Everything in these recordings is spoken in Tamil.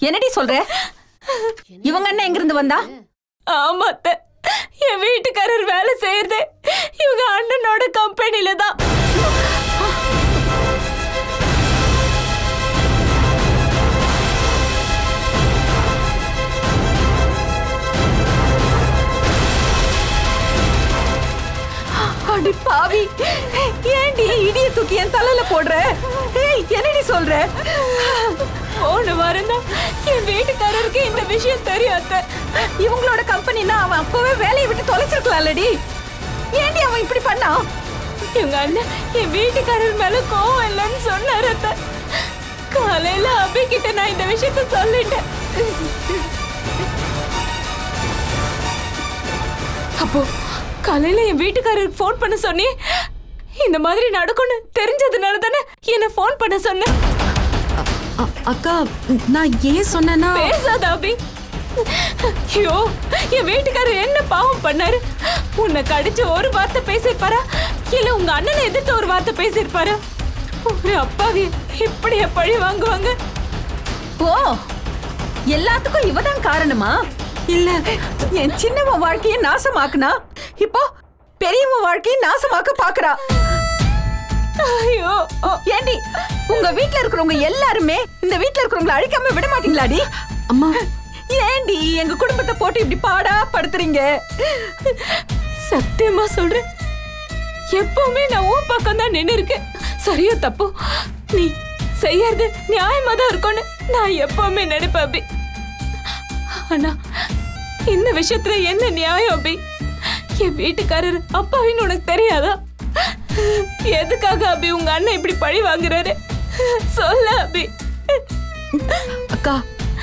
என்னடி சொல்ற இவங்க அண்ணன் எங்கிருந்து வந்தா ஆமா அத்தை என் வீட்டுக்காரர் வேலை செய்யறது இவங்க அண்ணனோட கம்பெனில தான் அடி பாவி ஏன்டி இடிய தூக்கி என் தலையில போடுற ஏய் என்னடி சொல்ற போன வாரம் தான் என் வீட்டுக்காரருக்கு இந்த விஷயம் தெரியும் அத்தை இவங்களோட கம்பெனினா அவன் அப்பவே வேலையை விட்டு தொலைச்சிருக்கலாம்லடி ஏன்டி அவன் இப்படி பண்ணான் இவங்க அண்ணன் என் வீட்டுக்காரர் மேல கோவம் இல்லைன்னு சொன்னாரு அத்தை காலையில அபி கிட்ட நான் இந்த விஷயத்த சொல்லிட்டேன் அப்போ காலையில என் வீட்டுக்காரருக்கு ஃபோன் பண்ண சொன்னி இந்த மாதிரி நடக்கும்னு தெரிஞ்சதுனால தானே என்ன ஃபோன் பண்ண சொன்னேன் அ- அக்கா நான் ஏன் சொன்னேன்னா பேசாத அபி ஐயோ என் வீட்டுக்காரர் என்ன பாவம் பண்ணாரு உன்னை கடிச்சு ஒரு வார்த்தை பேசியிருப்பாரா இல்ல உங்க அண்ணனை எதிர்த்து ஒரு வார்த்தை பேசியிருப்பாரா ஒரு அப்பாவி இப்படியே பழி வாங்குவாங்க ஓ எல்லாத்துக்கும் இவதான் காரணமா இல்ல என் சின்னவன் வாழ்க்கையை நாசமாக்குனா இப்போ பெரியவன் வாழ்க்கையை நாசமாக்க பாக்குறா ஐயோ ஓ, ஏண்டி உங்க வீட்ல இருக்கிறவங்க எல்லாருமே இந்த வீட்ல இருக்கிறவங்கள அழிக்காம விட மாட்டீங்களாடி அம்மா ஏண்டி எங்க குடும்பத்தை போட்டு இப்படி பாடா படுத்துறீங்க சத்தியமா சொல்றேன் எப்பவுமே நான் உன் பக்கம் தான் நின்னு இருக்கேன் சரியோ தப்போ நீ செய்யறது நியாயமா தான் இருக்கும்னு நான் எப்பவுமே நினைப்பேன் அபி ஆனா இந்த விஷயத்துல என்ன நியாயம் அபி என் வீட்டுக்காரர் அப்பாவின்னு உனக்கு தெரியாதா எதுக்காக அபி உங்க அண்ணன் இப்படி பழி வாங்குறாரு சொல்ல அபி அக்கா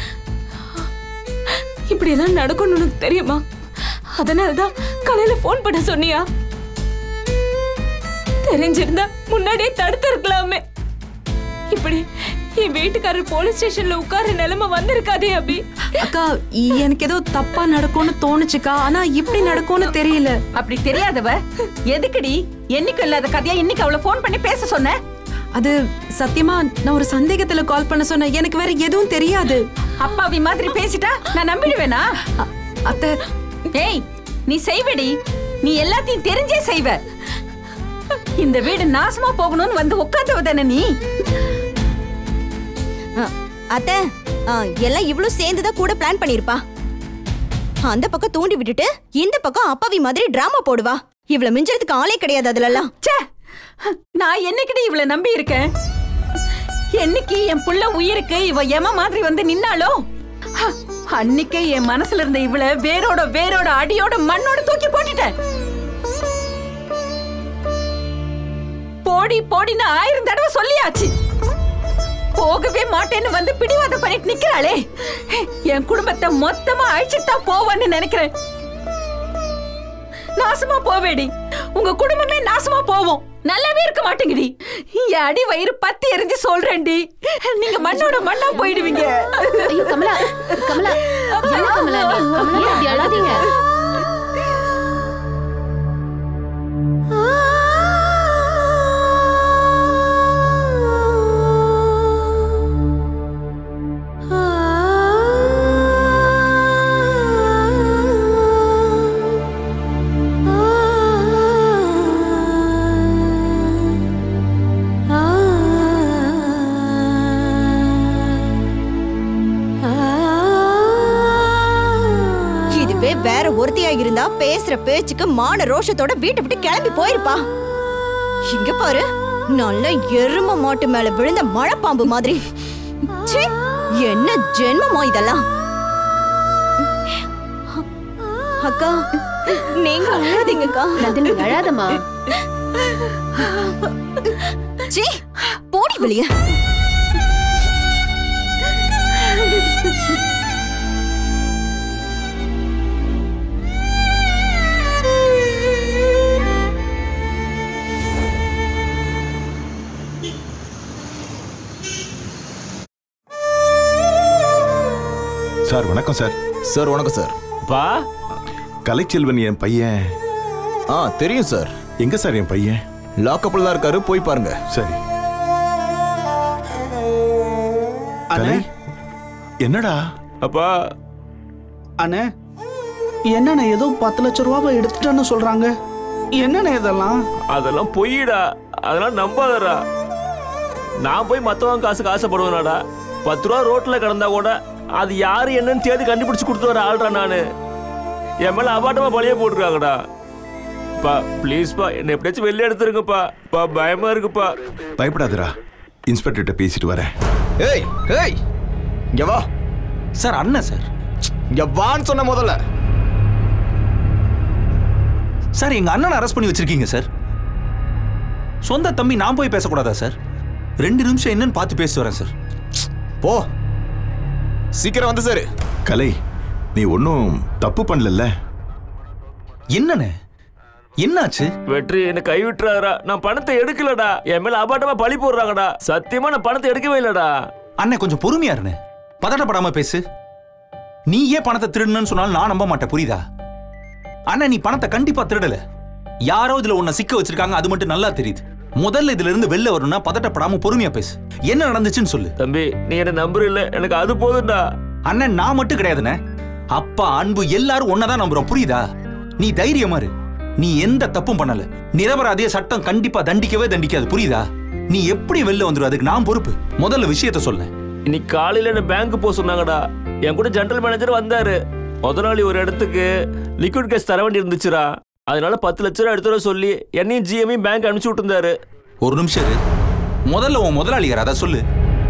இப்படி எல்லாம் நடக்கும்னு உனக்கு தெரியுமா அதனாலதான் காலையில ஃபோன் பண்ண சொன்னியா தெரிஞ்சிருந்தா முன்னாடியே தடுத்து இருக்கலாமே இப்படி என் வீட்டுக்காரர் போலீஸ் ஸ்டேஷன்ல உட்கார நிலைமை வந்திருக்காதே அபி அக்கா எனக்கு ஏதோ தப்பா நடக்கும்னு தோணுச்சுக்கா ஆனா இப்படி நடக்கும்னு தெரியல அப்படி தெரியாதவ எதுக்குடி என்னைக்கும் இல்லாத கதையா இன்னைக்கு அவளை ஃபோன் பண்ணி பேச சொன்ன அது சத்தியமா நான் ஒரு சந்தேகத்துல கால் பண்ண சொன்னேன் எனக்கு வேற எதுவும் தெரியாது அப்பாவி மாதிரி பேசிட்டா நான் நம்பிடுவேனா அ- அத்தை ஏய் நீ செய்வடி நீ எல்லாத்தையும் தெரிஞ்சே செய்வ இந்த வீடு நாசமா போகணும்னு வந்து உட்காந்தவ தானே நீ ஆ, அத்தை ஆ, எல்லாம் இவ்வளவு சேர்ந்துதான் கூட பிளான் பண்ணிருப்பா அந்த பக்கம் தூண்டி விட்டுட்டு இந்த பக்கம் அப்பாவி மாதிரி டிராமா போடுவா இவ்வளவு மிஞ்சறதுக்கு ஆளே கிடையாது அதுலலாம் ச்சே நான் என்னைக்கிட்ட இவளை நம்பி இருக்கேன் என்னைக்கு என் புள்ள உயிருக்கு இவ எம மாதிரி வந்து நின்னாலோ ஹ, அன்னைக்கே என் மனசுல இருந்த இவளை வேரோட வேரோட அடியோட மண்ணோட தூக்கி போட்டுட்டேன் போடி போடின்னு ஆயிரம் தடவை சொல்லியாச்சு போகவே மாட்டேன்னு வந்து பிடிவாதம் பண்ணிட்டு நிக்கிறாளே என் குடும்பத்தை மொத்தமா அழிச்சிட்டு தான் போவான்னு நினைக்கிறேன் நாசமா போவேடி உங்க குடும்பமே நாசமா போவோம் நல்லாவே இருக்க மாட்டேங்குடி என் அடி வயிறு பத்தி எரிஞ்சு சொல்றேன்டி நீங்க மண்ணோட மண்ணா போயிடுவீங்க ஐயோ கமலா கமலா என்ன கமலா நீ கமலா அப்படி அழாதீங்க இதுவே வேற ஒருத்தியா இருந்தா பேசுற பேச்சுக்கு மான ரோஷத்தோட வீட்டை விட்டு கிளம்பி போயிருப்பா இங்க பாரு நல்ல எரும மாட்டு மேல விழுந்த மழைப்பாம்பு மாதிரி ச்சீ, என்ன ஜென்மமா இதெல்லாம் அக்கா நீங்க அழாதீங்கக்கா நந்தினி அழாதம்மா சீ போடி வெளிய சார் வணக்கம் சார் சார் வணக்கம் சார் பா கலைச்செல்வன் என் பையன் ஆ தெரியும் சார் எங்க சார் என் பையன் லாக்கப்ல தான் இருக்காரு போய் பாருங்க சரி கலை என்னடா அப்பா அண்ணே என்னண்ணே ஏதோ பத்து லட்ச ரூபாவை எடுத்துட்டேன்னு சொல்றாங்க என்னண்ணே இதெல்லாம் அதெல்லாம் பொய்யடா அதெல்லாம் நம்பாதடா நான் போய் மத்தவங்க காசுக்கு ஆசைப்படுவேனாடா பத்து ரூபா ரோட்ல கிடந்தா கூட அது யாரு என்னன்னு தேடி கண்டுபிடிச்சு கொடுத்து வர ஆள்றா நானு என் மேல அபாட்டமா பழிய போட்டுருக்காங்கடா பா ப்ளீஸ்ப்பா என்னை எப்படியாச்சும் வெளில எடுத்துருங்கப்பா பா பயமா இருக்குப்பா பயப்படாதடா இன்ஸ்பெக்டர்கிட்ட பேசிட்டு வரேன் ஏய் ஏய் இங்க வா சார் அண்ணன் சார் இங்க வான்னு சொன்ன முதல்ல சார் எங்க அண்ணனை அரெஸ்ட் பண்ணி வச்சிருக்கீங்க சார் சொந்த தம்பி நான் போய் பேசக்கூடாதா சார் ரெண்டு நிமிஷம் என்னன்னு பார்த்து பேசிட்டு வரேன் சார் போ சீக்கிரம் வந்து சார் கலை நீ ஒன்றும் தப்பு பண்ணலல்ல என்னண்ணே என்னாச்சு வெற்றி என்னை கை விட்டுறாரா நான் பணத்தை எடுக்கலடா என் மேல அபாட்டமா பழி போடுறாங்கடா சத்தியமா நான் பணத்தை எடுக்கவே இல்லடா அண்ணே கொஞ்சம் பொறுமையா இருண்ணே பதட்டப்படாம பேசு நீ ஏன் பணத்தை திருடுனன்னு சொன்னாலும் நான் நம்ப மாட்டேன் புரியுதா அண்ணன் நீ பணத்தை கண்டிப்பா திருடல யாரோ இதுல உன்னை சிக்க வச்சிருக்காங்க அது மட்டும் நல்லா தெரியுது முதல்ல இதுல இருந்து வெளில வரணும்னா பதட்டப்படாம பொறுமையா பேசு என்ன நடந்துச்சுன்னு சொல்லு தம்பி நீ என்ன நம்புற இல்ல எனக்கு அது போதும்டா அண்ணன் நான் மட்டும் கிடையாதுண்ணே அப்பா அன்பு எல்லாரும் ஒன்னதான் நம்புறோம் புரியுதா நீ தைரியமா இரு நீ எந்த தப்பும் பண்ணல நிரபராதிய சட்டம் கண்டிப்பா தண்டிக்கவே தண்டிக்காது புரியுதா நீ எப்படி வெளில வந்துரு அதுக்கு நான் பொறுப்பு முதல்ல விஷயத்த சொல்ல இன்னைக்கு காலையில என்ன பேங்க் போக சொன்னாங்கடா என் கூட ஜெனரல் மேனேஜர் வந்தாரு முதலாளி ஒரு இடத்துக்கு லிக்விட் கேஸ் தர வேண்டி இருந்துச்சுடா அதனால பத்து லட்ச ரூபா எடுத்துட சொல்லி என்னையும் ஜிஎம்மையும் பேங்க் அனுப்பிச்சு விட்டுருந்தாரு ஒரு நிமிஷம் இரு முதல்ல உன் முதலாளி யார் அதை சொல்லு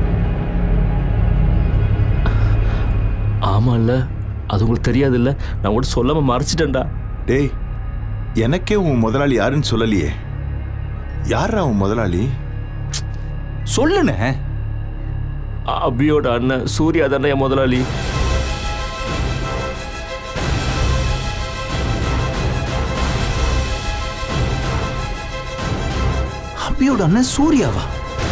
ஆமா இல்ல அது உங்களுக்கு தெரியாது இல்ல நான் கூட சொல்லாம மறைச்சிட்டேன்டா டேய் எனக்கே உன் முதலாளி யாருன்னு சொல்லலையே யாரா உன் முதலாளி சொல்லுண்ணே அபியோட அண்ணன் சூர்யா தானே என் முதலாளி அபியோட அண்ணன் சூர்யாவா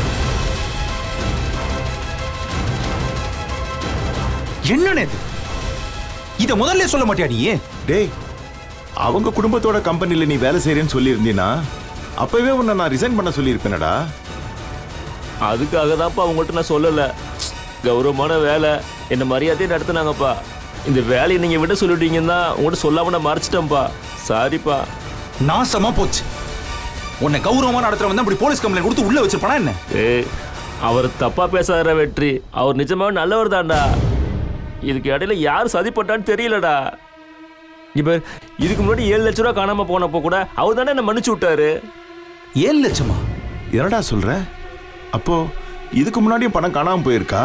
என்னண்ணே இது இத முதல்ல சொல்ல மாட்டியா நீ டேய் அவங்க குடும்பத்தோட கம்பெனில நீ வேலை செய்றேன்னு சொல்லியிருந்தீனா அப்பவே உன்னை நான் ரிசைன் பண்ண சொல்லியிருப்பேனடா அதுக்காக தான்ப்பா அவங்கள்ட்ட நான் சொல்லல கௌரவமான வேலை என்ன மரியாதையை நடத்துனாங்கப்பா இந்த வேலையை நீங்க விட சொல்லிட்டீங்கன்னா உங்கள்கிட்ட சொல்லாம நான் மறைச்சிட்டேன்ப்பா சாரிப்பா நாசமா போச்சு உன்னை கௌரவமா நடத்துறவன் தான் இப்படி போலீஸ் கம்ப்ளைண்ட் கொடுத்து உள்ள வச்சிருப்பானா என்ன ஏய் அவர் தப்பா பேசாத வெற்றி அவர் நிஜமாவே நல்லவர் தான்டா இதுக்கு இடையில யார் சதி பண்ணான்னு தெரியலடா இப்ப இதுக்கு முன்னாடி ஏழு லட்ச ரூபா காணாம போனப்போ கூட அவர் தானே என்ன மன்னிச்சு விட்டாரு ஏழு லட்சமா என்னடா சொல்ற அப்போ இதுக்கு முன்னாடியும் பணம் காணாம போயிருக்கா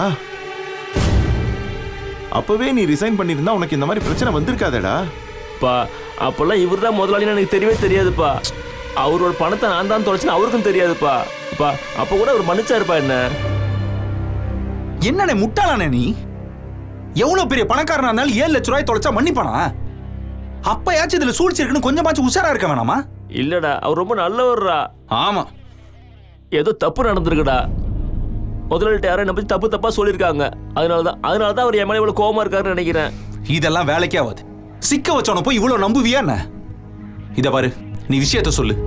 அப்பவே நீ ரிசைன் பண்ணியிருந்தா உனக்கு இந்த மாதிரி பிரச்சனை வந்திருக்காதேடா பா அப்பெல்லாம் இவர் தான் முதலாளின்னு எனக்கு தெரியவே தெரியாதுப்பா அவரோட பணத்தை நான் தான் தொலைச்சுன்னு அவருக்கும் தெரியாதுப்பா அப்பா அப்ப கூட அவர் மன்னிச்சாருப்பா என்ன என்னண்ணே முட்டாளானே நீ எவ்வளவு பெரிய பணக்காரனா இருந்தாலும் ஏழு லட்ச ரூபாய் தொலைச்சா மன்னிப்பானா அப்பயாச்சும் இதுல சூழ்ச்சி இருக்குன்னு கொஞ்சமாச்சும் உஷாரா இருக்க வேணாமா இல்லடா அவர் ரொம்ப நல்லவர்ரா ஆமா ஏதோ தப்பு நடந்திருக்குடா முதலாளிட்ட யாரோ என்ன பத்தி தப்பு தப்பா சொல்லியிருக்காங்க அதனால தான் அதனால தான் அவர் என் மேல இவ்வளவு கோவமா இருக்காருன்னு நினைக்கிறேன் இதெல்லாம் வேலைக்கே ஆகாது சிக்க வச்சவன போய் இவ்வளவு நம்புவியா என்ன இத பாரு நீ விஷயத்த சொல்லு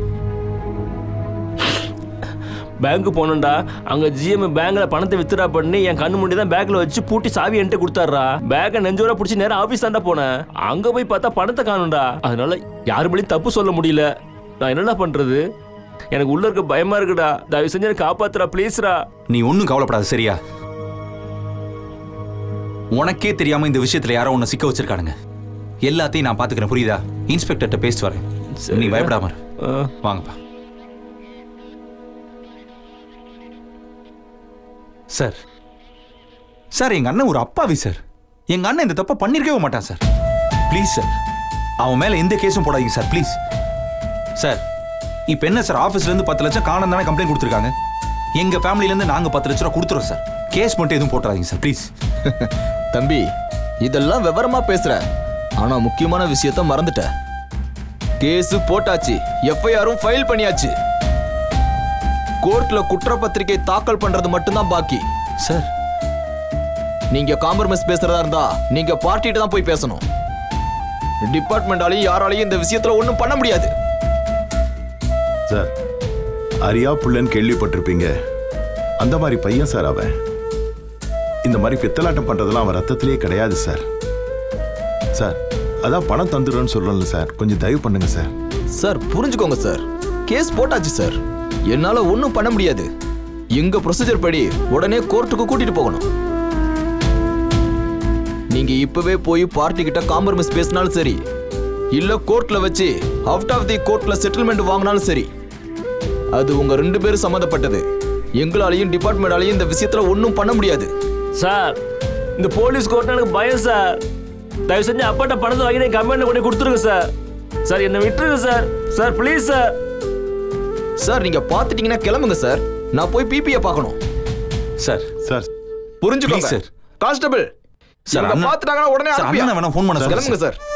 பேங்க் போனோம்டா அங்க ஜிஎம் பேங்க்ல பணத்தை வித்ரா பண்ணி என் கண்ணு முன்னாடி தான் பேக்ல வச்சு பூட்டி சாவி என்கிட்ட கொடுத்தாருடா பேக்கை நெஞ்சோர பிடிச்சி நேரம் ஆபீஸ் தாண்டா போனேன் அங்க போய் பார்த்தா பணத்தை காணும்டா அதனால யாரு மேலயும் தப்பு சொல்ல முடியல நான் என்னடா பண்றது எனக்கு உள்ள இருக்க பயமா இருக்குடா தயவு செஞ்சு எனக்கு காப்பாத்துறா ப்ளீஸ்ரா நீ ஒண்ணும் கவலைப்படாத சரியா உனக்கே தெரியாம இந்த விஷயத்துல யாரோ உன்னை சிக்க வச்சிருக்கானுங்க எல்லாத்தையும் நான் பாத்துக்கிறேன் புரியுதா இன்ஸ்பெக்டர்கிட்ட பேசிட்டு வரேன் நீ சரிடா. பயப்படாம இரு. ஆ. வாங்கப்பா சார் சார் எங்க அண்ணன் ஒரு அப்பாவி சார் எங்க அண்ணன் இந்த தப்பை பண்ணிருக்கவே மாட்டான் சார் ப்ளீஸ் சார் அவன் மேல எந்த கேஸும் போடாதீங்க சார் ப்ளீஸ் சார் இப்போ என்ன சார் ஆஃபீஸ்ல இருந்து பத்து லட்சம் காணும் தானே கம்ப்ளைண்ட் கொடுத்துருக்காங்க எங்க ஃபேமிலில இருந்து நாங்க பத்து லட்ச ரூபா கொடுத்துறோம் சார் கேஸ் மட்டும் எதுவும் போட்டுறாதீங்க சார் ப்ளீஸ் தம்பி இதெல்லாம் விவரமா பேசுற ஆனா முக்கியமான விஷயத்த மறந்துட்ட கேஸ் போட்டாச்சு எஃப்ஐஆரும் ஃபைல் பண்ணியாச்சு கோர்ட்ல குற்றப்பத்திரிகை தாக்கல் பண்றது மட்டும்தான் பாக்கி சார் நீங்க காம்ப்ரமைஸ் பேசுறதா இருந்தா நீங்க பார்ட்டிட்டு தான் போய் பேசணும் டிபார்ட்மெண்டாலையும் யாராலையும் இந்த விஷயத்துல ஒண்ணும் பண்ண முடியாது சார் அரியா புள்ளன்னு கேள்விப்பட்டிருப்பீங்க அந்த மாதிரி பையன் சார் அவன் இந்த மாதிரி பித்தலாட்டம் பண்றதெல்லாம் அவன் ரத்தத்திலேயே கிடையாது சார் சார் அதான் பணம் தந்துடுறேன்னு சொல்றேன்ல சார் கொஞ்சம் தயவு பண்ணுங்க சார் சார் புரிஞ்சுக்கோங்க சார் கேஸ் போட்டாச்சு சார் என்னால ஒன்றும் பண்ண முடியாது எங்க ப்ரொசீஜர் படி உடனே கோர்ட்டுக்கு கூட்டிட்டு போகணும் நீங்க இப்பவே போய் பார்ட்டி கிட்ட காம்ப்ரமைஸ் பேசினாலும் சரி இல்ல கோர்ட்ல வச்சு அவுட் ஆஃப் தி கோர்ட்ல செட்டில்மெண்ட் வாங்கினாலும் சரி அது உங்க ரெண்டு பேரும் சம்மந்தப்பட்டது எங்களாலையும் டிபார்ட்மெண்டாலையும் இந்த விஷயத்துல ஒன்றும் பண்ண முடியாது சார் இந்த போலீஸ் கோர்ட்னா எனக்கு பயம் சார் தயவு செஞ்சு அப்பாட்ட பணத்தை வாங்கி நீங்க கம்பெனியில் கொண்டு கொடுத்துருங்க சார் சார் என்னை விட்டுருங்க sir sir please sir sir நீங்க பார்த்துட்டீங்கன்னா கிளம்புங்க சார் நான் போய் பிபியை பார்க்கணும் சார் சார் புரிஞ்சுக்கோங்க Please, sir sir. Constable sir, sir அண்ணன்- பார்த்துட்டாங்கன்னா உடனே சார், அனுப்பியா? அண்ணனை வேணா phone பண்ண சொல்லுங்க, கிளம்புங்க சார்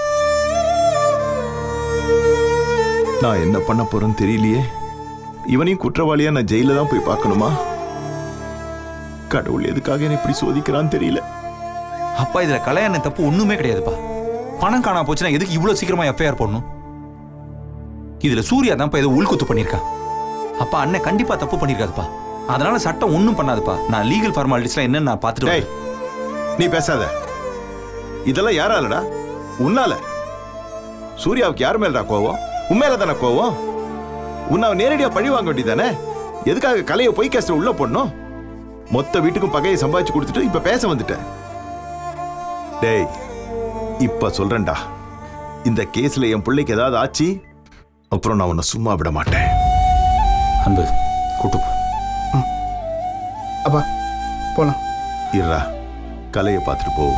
நான் என்ன பண்ண போறேன்னு தெரியலையே இவனையும் குற்றவாளியா நான் ஜெயில தான் போய் பார்க்கணுமா கடவுள் எதுக்காக என்னை இப்படி சோதிக்கிறான்னு தெரியல அப்பா இதுல கல்யாண தப்பு ஒண்ணுமே கிடையாதுப்பா பணம் காணா போச்சுன்னா எதுக்கு இவ்வளவு சீக்கிரமா எஃப்ஐஆர் போடணும் இதுல சூர்யா தான்ப்பா ஏதோ உள்குத்து பண்ணிருக்கான் அப்பா அண்ணன் கண்டிப்பா தப்பு பண்ணிருக்காதுப்பா அதனால சட்டம் ஒண்ணும் பண்ணாதுப்பா நான் லீகல் ஃபார்மாலிட்டிஸ்லாம் என்னன்னு நான் பார்த்துட்டு டேய் வரேன். நீ பேசாத இதெல்லாம் யாராலடா உன்னால சூர்யாவுக்கு யார் மேலடா கோவம் உண்மையில தானே கோவம் உன்னை அவன் நேரடியா பழி வாங்க வேண்டியதானே எதுக்காக கலையை பொய் கேஸ்ல உள்ள போடணும் மொத்த வீட்டுக்கும் பகையை சம்பாதிச்சு கொடுத்துட்டு இப்ப பேச வந்துட்டேன் டேய் இப்ப சொல்றேன்டா இந்த கேஸ்ல என் பிள்ளைக்கு ஏதாவது ஆச்சு அப்புறம் நான் உன்னை சும்மா விட மாட்டேன் அன்பு கூட்டு போ. அப்பா போலாம் இருடா கலையை பார்த்துட்டு போவோம்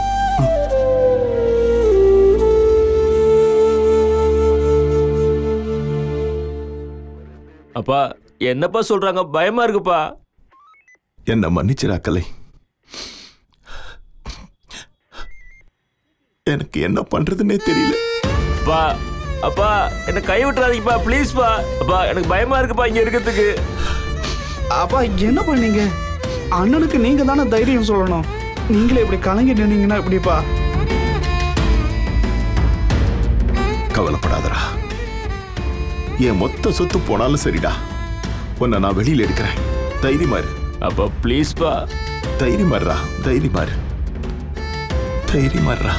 அப்பா என்னப்பா சொல்றாங்க பயமா இருக்குப்பா என்ன மன்னிச்சிரா கலை எனக்கு என்ன பண்றதுன்னே தெரியல அப்பா அப்பா என்ன கை விட்டுறாதீங்கப்பா ப்ளீஸ்ப்பா அப்பா எனக்கு பயமா இருக்குப்பா இங்க இருக்கிறதுக்கு அப்பா என்ன பண்ணீங்க அண்ணனுக்கு நீங்க தானே தைரியம் சொல்லணும் நீங்களே இப்படி கலங்கி நின்னீங்கன்னா எப்படிப்பா கவலைப்படாதடா என் மொத்த சொத்து போனாலும் சரிடா உன்னை நான் வெளியில எடுக்கிறேன் தைரியமா இரு அப்பா ப்ளீஸ்ப்பா தைரியமா இருடா தைரியமா இரு தைரியமா இருடா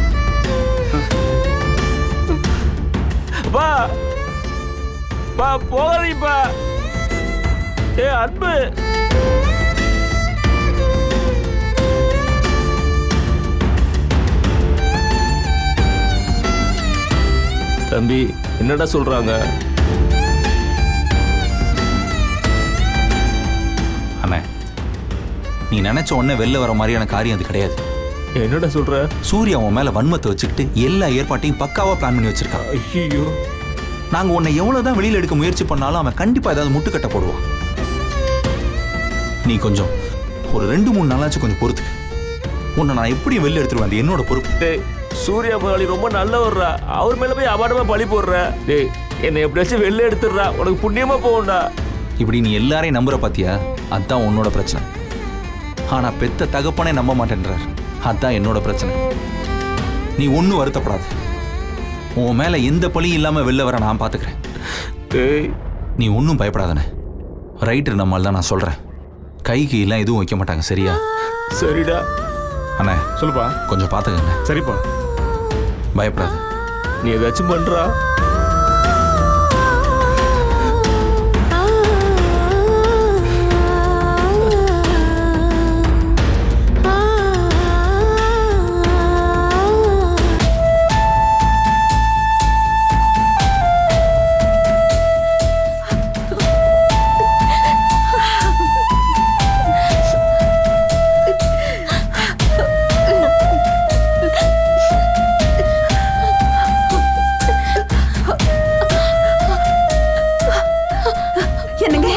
அப்பா பா போகாதீங்கப்பா ஏ அன்பு தம்பி என்னடா சொல்றாங்க அண்ணே நீ நினைச்ச உடனே வெளில வர மாதிரியான காரியம் அது கிடையாது என்னடா சொல்ற சூர்யா உன் மேல வன்மத்தை வச்சுக்கிட்டு எல்லா ஏற்பாட்டையும் பக்காவா பிளான் பண்ணி வச்சிருக்கான் ஐயோ நாங்க உன்னை எவ்வளவுதான் வெளியில எடுக்க முயற்சி பண்ணாலும் அவன் கண்டிப்பா ஏதாவது முட்டுக்கட்ட போடுவான் நீ கொஞ்சம் ஒரு ரெண்டு மூணு நாளாச்சும் கொஞ்சம் பொறுத்துக்க உன்னை நான் எப்படி வெளில எடுத்துருவேன் அது என்னோட பொறுப்பு டேய் சூர்யா முதலாளி ரொம்ப நல்லவர்றா அவர் மேல போய் அபாடமா பழி போடுற டேய் என்னை எப்படியாச்சும் வெளில எடுத்துடுறா உனக்கு புண்ணியமா போகும்டா இப்படி நீ எல்லாரையும் நம்புற பாத்தியா அதான் உன்னோட பிரச்சனை ஆனா பெத்த தகப்பனே நம்ப மாட்டேன்றார் அதான் என்னோட பிரச்சனை நீ ஒன்றும் வருத்தப்படாத உன் மேல எந்த பழியும் இல்லாம வெளில வர நான் பாத்துக்கிறேன் டேய் நீ ஒன்றும் பயப்படாதனே ரைட்டர் நம்மால் தான் நான் சொல்றேன் கைக்கு எல்லாம் எதுவும் வைக்க மாட்டாங்க சரியா சரிடா அண்ணே சொல்லுப்பா கொஞ்சம் பார்த்துக்கங்க சரிப்பா பயப்படாத நீ ஏதாச்சும் பண்றா என்னங்க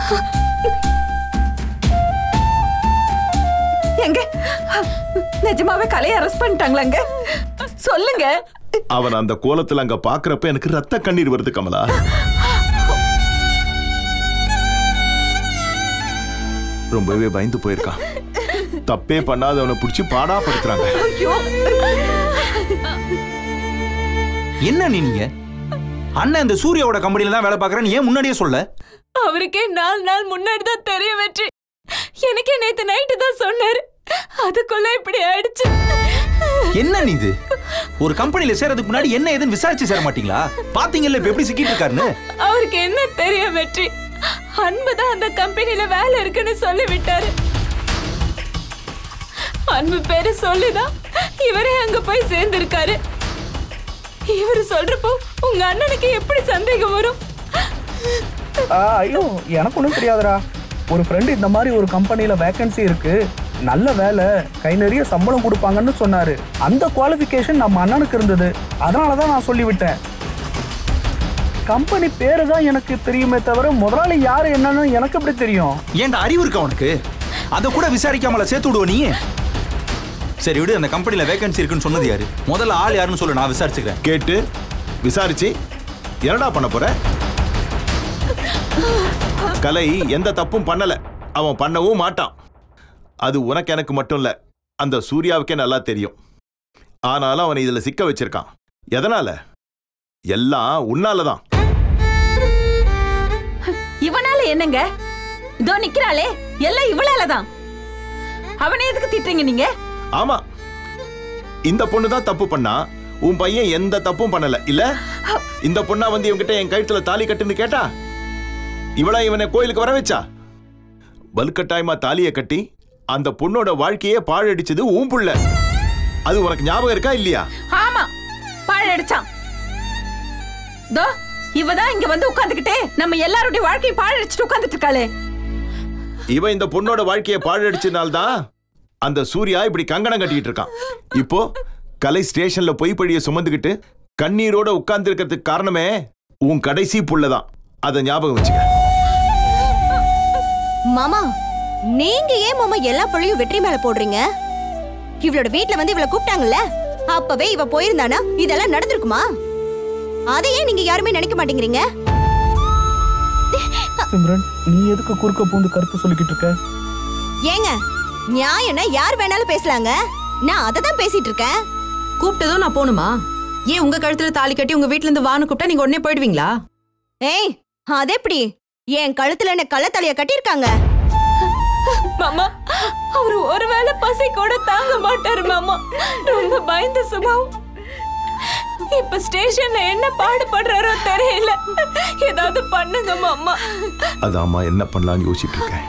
எங்க நிஜமாவே கலையை அரெஸ்ட் பண்ணிட்டாங்களாங்க சொல்லுங்க அவன் அந்த கோலத்துல அங்க பாக்குறப்ப எனக்கு ரத்த கண்ணீர் வருது கமலா ரொம்பவே பயந்து போயிருக்கான் தப்பே பண்ணாதவனை பிடிச்சி பாடா படுத்துறாங்க ஐயோ என்ன நீ நீங்க அண்ணன் இந்த சூர்யாவோட கம்பெனில தான் வேலை பார்க்கறேன்னு ஏன் முன்னாடியே சொல்ல அவருக்கே நாலு நாள் முன்னாடி தான் தெரிய வெற்றி எனக்கே நேத்து நைட்டு தான் சொன்னாரு அதுக்குள்ள இப்படி ஆயிடுச்சு என்ன நீ இது ஒரு கம்பெனில சேரதுக்கு முன்னாடி என்ன ஏதுன்னு விசாரிச்சு சேர மாட்டீங்களா பாத்தீங்கல்ல இப்ப எப்படி சிக்கிட்டு இருக்காருன்னு அவருக்கு என்ன தெரியும் வெற்றி அன்பு தான் அந்த கம்பெனில வேலை இருக்குன்னு சொல்லி விட்டாரு அன்பு பேரு சொல்லிதான் இவரே அங்க போய் சேர்ந்திருக்காரு இவரு சொல்றப்போ உங்க அண்ணனுக்கு எப்படி சந்தேகம் வரும் ஆ, ஐயோ எனக்கு ஒன்றும் தெரியாதுடா ஒரு ஃப்ரெண்டு இந்த மாதிரி ஒரு கம்பெனியில் வேகன்சி இருக்கு நல்ல வேலை கை நிறைய சம்பளம் கொடுப்பாங்கன்னு சொன்னாரு அந்த குவாலிஃபிகேஷன் நம்ம அண்ணனுக்கு இருந்தது அதனால தான் நான் சொல்லிவிட்டேன் கம்பெனி பேரு தான் எனக்கு தெரியுமே தவிர முதலாளி யாரு என்னன்னு எனக்கு எப்படி தெரியும் ஏன்டா அறிவு இருக்கா உனக்கு அதை கூட விசாரிக்காமல சேர்த்து விடுவ நீ சரி விடு அந்த கம்பெனில வேகன்சி இருக்குன்னு சொன்னது யாரு முதல்ல ஆள் யாருன்னு சொல்லு நான் விசாரிச்சுக்கிறேன் கேட்டு விசாரிச்சு என்னடா பண்ண போற கலை எந்த தப்பும் பண்ணல அவன் பண்ணவும் மாட்டான் அது உனக்கு எனக்கு மட்டும் இல்ல அந்த சூர்யாவுக்கே நல்லா தெரியும் ஆனாலும் அவனை இதுல சிக்க வச்சிருக்கான் எதனால எல்லாம் உன்னாலதான் இவனால என்னங்க இதோ நிக்கிறாளே எல்லாம் இவளால தான் அவனை எதுக்கு திட்டுறீங்க நீங்க ஆமா இந்த பொண்ணு தான் தப்பு பண்ணா உன் பையன் எந்த தப்பும் பண்ணல இல்ல இந்த பொண்ணா வந்து இவன்கிட்ட என் கழுத்துல தாலி கட்டுன்னு கேட்டா இவளா இவனை கோயிலுக்கு வர வச்சா வலுக்கட்டாயமா தாலியை கட்டி அந்த பொண்ணோட வாழ்க்கையே பாழடிச்சது உன் புள்ள அது உனக்கு ஞாபகம் இருக்கா இல்லையா ஆமா பாழடிச்சான் தோ இவதான் இங்க வந்து உட்கார்ந்துகிட்டே நம்ம எல்லாருடைய வாழ்க்கையை பாழடிச்சிட்டு உட்கார்ந்துட்டு இருக்காளே இவன் இந்த பொண்ணோட வாழ்க்கையை பாழடிச்சதுனால்தான் அந்த சூர்யா இப்படி கங்கணம் கட்டிக்கிட்டு இருக்கான் இப்போ கலை ஸ்டேஷன்ல பொய் பழிய சுமந்துக்கிட்டு கண்ணீரோட உட்கார்ந்து இருக்கிறதுக்கு காரணமே உன் கடைசி புள்ளதான் அதை ஞாபகம் வச்சுக்க மாமா நீங்க ஏன் மாமா எல்லா பழியும் வெற்றி மேல போடுறீங்க இவளோட வீட்ல வந்து இவள கூப்பிட்டாங்கல்ல அப்பவே இவ போயிருந்தானா இதெல்லாம் நடந்திருக்குமா அதையே நீங்க யாருமே நினைக்க மாட்டேங்கிறீங்க சிம்ரன் நீ எதுக்கு குறுக்க பூந்து கருத்து சொல்லிக்கிட்டு இருக்க ஏங்க நியாயம்னா யார் வேணாலும் பேசலாங்க நான் அதை தான் பேசிட்டு இருக்கேன் கூப்பிட்டதும் நான் போகணுமா ஏன் உங்க கழுத்துல தாலி கட்டி உங்க வீட்ல இருந்து வான்னு கூப்பிட்டா நீங்க உடனே போயிடுவீங்களா ஏய் அது எப்படி என் கழுத்துல என்ன கள்ளத்தலைய கட்டியிருக்காங்க மாமா அவர் ஒருவேளை பசி கூட தாங்க மாட்டாரு மாமா ரொம்ப பயந்த சுபாவம் இப்ப ஸ்டேஷன்ல என்ன பாடுபடுறாரோ தெரியல ஏதாவது பண்ணுங்க மாமா அதாம்மா என்ன பண்ணலாம்னு யோசிச்சுட்டு இருக்கேன்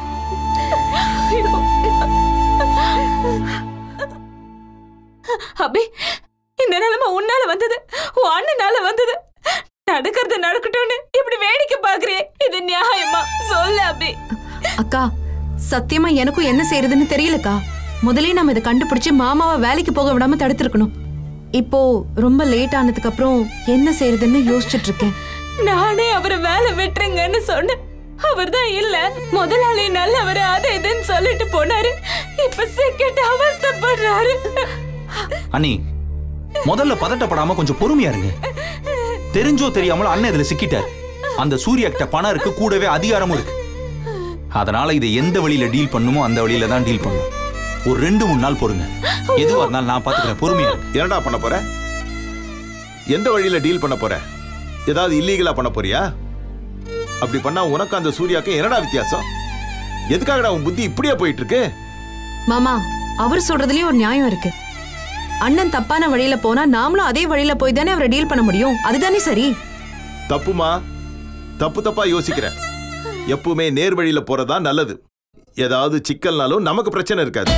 அபி இந்த நிலைமை உன்னால வந்தது உன் அண்ணனால வந்தது நடக்கிறது நடக்கட்டும்னு இப்படி வேடிக்கை பாக்குறியே இது நியாயமா சொல்லு அபி அக்கா சத்தியமா எனக்கும் என்ன செய்யறதுன்னு தெரியலக்கா முதல்லயே நம்ம இதை கண்டுபிடிச்சு மாமாவை வேலைக்கு போக விடாம தடுத்திருக்கணும் இப்போ ரொம்ப லேட் ஆனதுக்கு அப்புறம் என்ன செய்யறதுன்னு யோசிச்சுட்டு இருக்கேன் நானே அவரை வேலை விட்டுருங்கன்னு சொன்னேன் அவர்தான் இல்ல முதலாளி நல்லவர் அது இதுன்னு சொல்லிட்டு போனாரு இப்ப செகண்ட் அவஸ்தைப்படுறாரு அண்ணி முதல்ல பதட்டப்படாம கொஞ்சம் பொறுமையா இருங்க தெரிஞ்சோ தெரியாமலோ அண்ணன் இதுல சிக்கிட்டார் அந்த சூர்யா கிட்ட பணம் இருக்கு கூடவே அதிகாரமும் இருக்கு அதனால இதை எந்த வழியில டீல் பண்ணுமோ அந்த வழியில தான் டீல் பண்ணும் ஒரு ரெண்டு மூணு நாள் பொறுங்க எதுவா இருந்தாலும் நான் பாத்துக்கிறேன் பொறுமையா இருங்க என்னடா பண்ண போற எந்த வழியில டீல் பண்ண போற ஏதாவது இல்லீகலா பண்ண போறியா அப்படி பண்ணா உனக்கு அந்த சூர்யாக்கு என்னடா வித்தியாசம் எதுக்காகடா உன் புத்தி இப்படியே போயிட்டு இருக்கு மாமா அவர் சொல்றதுலயும் ஒரு நியாயம் இருக்கு அண்ணன் தப்பான வழியில போனா நாமளும் அதே வழியில போய் தானே அவரை டீல் பண்ண முடியும் அதுதானே சரி தப்புமா தப்பு தப்பா யோசிக்கிறேன் எப்பவுமே நேர் வழியில போறதா நல்லது ஏதாவது சிக்கல்னாலும் நமக்கு பிரச்சனை இருக்காது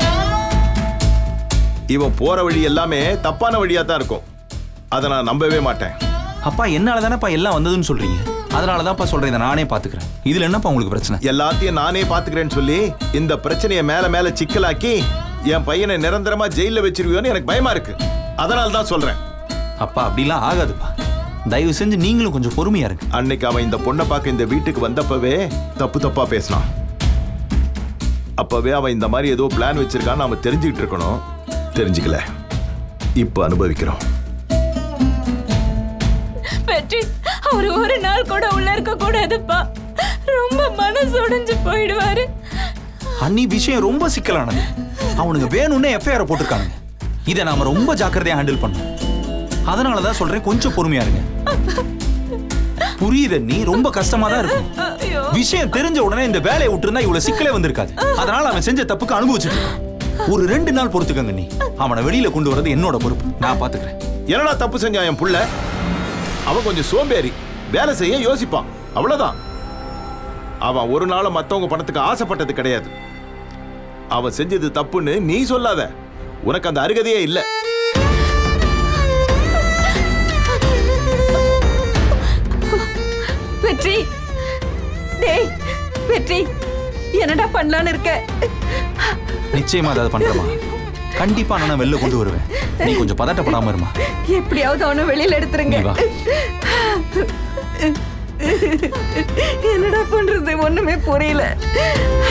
இவன் போற வழி எல்லாமே தப்பான வழியா தான் இருக்கும் அதை நான் நம்பவே மாட்டேன் அப்பா என்னால தானேப்பா எல்லாம் வந்ததுன்னு சொல்றீங்க அதனால தான்ப்பா சொல்றேன் இதை நானே பாத்துக்கிறேன் இதுல என்னப்பா உங்களுக்கு பிரச்சனை எல்லாத்தையும் நானே பாத்துக்கிறேன்னு சொல்லி இந்த பிரச்சனையை மேல மேல சிக்கலாக்கி என் பையனை நிரந்தரமா ஜெயில வச்சிருவியோன்னு எனக்கு பயமா இருக்கு அதனால தான் சொல்றேன் அப்பா அப்படிலாம் ஆகாதுப்பா தயவு செஞ்சு நீங்களும் கொஞ்சம் பொறுமையா இருங்க அன்னைக்கு அவன் இந்த பொண்ணை பார்க்க இந்த வீட்டுக்கு வந்தப்பவே தப்பு தப்பா பேசினான் அப்பவே அவன் இந்த மாதிரி ஏதோ பிளான் வச்சிருக்கான்னு நாம தெரிஞ்சுக்கிட்டு இருக்கணும் தெரிஞ்சுக்கல இப்ப அனுபவிக்கிறோம் வெற்றி அவர் ஒரு நாள் கூட உள்ள இருக்க கூடாதுப்பா ரொம்ப மனசு உடைஞ்சு போயிடுவாரு அன்னி விஷயம் ரொம்ப சிக்கலானது அவனுங்க வேணும்னே எஃப்ஐஆர் போட்டிருக்கானுங்க இதை நாம ரொம்ப ஜாக்கிரதையா ஹேண்டில் பண்ணோம் அதனால தான் சொல்றேன் கொஞ்சம் பொறுமையா இருங்க புரியுது நீ ரொம்ப கஷ்டமா தான் இருக்கும் ஐயோ விஷயம் தெரிஞ்ச உடனே இந்த வேலையை விட்டுருந்தா இவ்வளவு சிக்கலே வந்திருக்காது அதனால அவன் செஞ்ச தப்புக்கு அனுபவிச்சுட்டு இருக்கான் ஒரு ரெண்டு நாள் பொறுத்துக்கங்க நீ அவனை வெளியில கொண்டு வரது என்னோட பொறுப்பு நான் பாத்துக்கிறேன் என்னடா தப்பு செஞ்சான் என் புள்ள அவன் கொஞ்சம் சோம்பேறி வேலை செய்ய யோசிப்பான் அவ்வளவுதான் அவன் ஒரு நாள் மத்தவங்க பணத்துக்கு ஆசைப்பட்டது கிடையாது அவன் செஞ்சது தப்புன்னு நீ சொல்லாத உனக்கு அந்த அருகதையே இல்ல வெற்றி டேய் வெற்றி என்னடா பண்ணலான்னு இருக்க நிச்சயமா அதை பண்றமா கண்டிப்பா நான் வெளில கொண்டு வருவேன் நீ கொஞ்சம் பதட்டப்படாம இருமா எப்படியாவது அவனை வெளியில எடுத்துருங்க நீ வா. என்னடா பண்றது ஒண்ணுமே புரியல